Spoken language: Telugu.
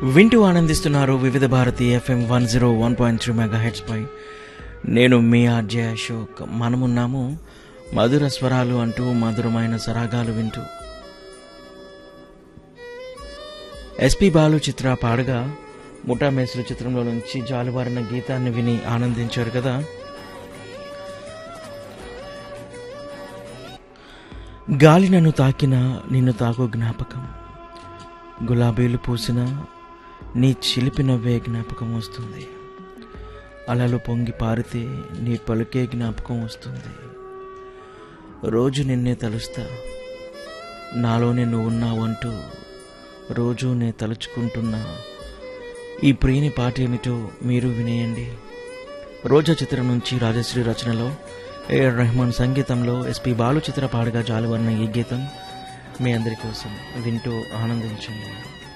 వింటూ ఆనందిస్తున్నారు Vividh Bharati FM one zero one point three mega heads పై నేను మీ ఆర్జే అశోక్ మనమున్నాము మధుర స్వరాలు అంటూ మధురమైన సరాగాలు వింటూ ఎస్పి బాలు చిత్ర పాడగా ముఠా మేసులు చిత్రంలో నుంచి జాలువారిన గీతాన్ని విని ఆనందించారు కదా గాలి నన్ను తాకిన నిన్ను తాకు జ్ఞాపకం గులాబీలు పూసిన నీ చిలిపి నవ్వే జ్ఞాపకం వస్తుంది అలలు పొంగి పారితే నీ పలుకే జ్ఞాపకం వస్తుంది రోజు నిన్నే తలుస్తా నాలోనే నువ్వు ఉన్నావంటూ రోజు నే తలుచుకుంటున్నా ఈ ప్రియని పాట ఏమిటో మీరు వినేయండి రోజా చిత్రం నుంచి రాజశ్రీ రచనలో ఏఆర్ రెహమాన్ సంగీతంలో ఎస్పి బాలు చిత్ర పాడగా జాలువన్న ఈ గీతం మీ అందరి కోసం వింటూ ఆనందించండి